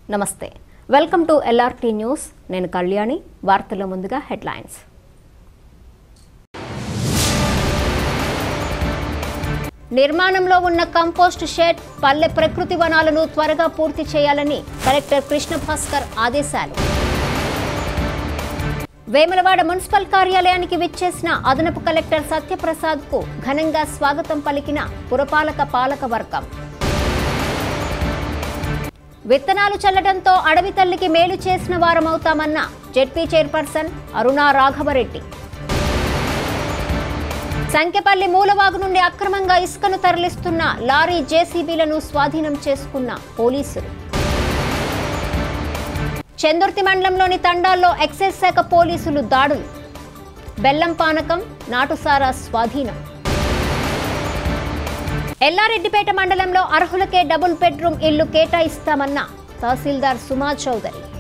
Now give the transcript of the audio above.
నమస్తే welcome to LRT news నేను కళ్యాణి వార్తల ముందుగా హెడ్లైన్స్ నిర్మాణంలో ఉన్న కంపోస్ట్ షెడ్ పల్లె ప్రకృతి వనాలను త్వరగా పూర్తి చేయాలని కలెక్టర్ కృష్ణ భాస్కర్ ఆదేశాలు వేములవాడ మున్సిపల్ కార్యాలయానికి విచ్చేసిన అదనపు కలెక్టర్ సత్యప్రసాద్ కు ఘనంగా స్వాగతం పలికిన పురపాలక పాలక వర్గం విత్తనాలు చల్లడంతో అడవి తల్లికి మేలు చేసిన వారమవుతామన్న జెడ్పీ చైర్పర్సన్ అరుణా రాఘవరెడ్డి సంఖ్యపల్లి మూలవాగు నుండి అక్రమంగా ఇసుకను తరలిస్తున్న లారీ జేసీబీలను స్వాధీనం చేసుకున్న పోలీసులు చందుర్తి మండలంలోని తండాల్లో ఎక్సైజ్ శాఖ పోలీసులు దాడులు బెల్లం పానకం నాటుసారా స్వాధీనం ఎల్లారెడ్డిపేట మండలంలో అర్హులకే డబుల్ బెడ్రూమ్ ఇల్లు కేటాయిస్తామన్న తహసీల్దార్ సుమా చౌదరి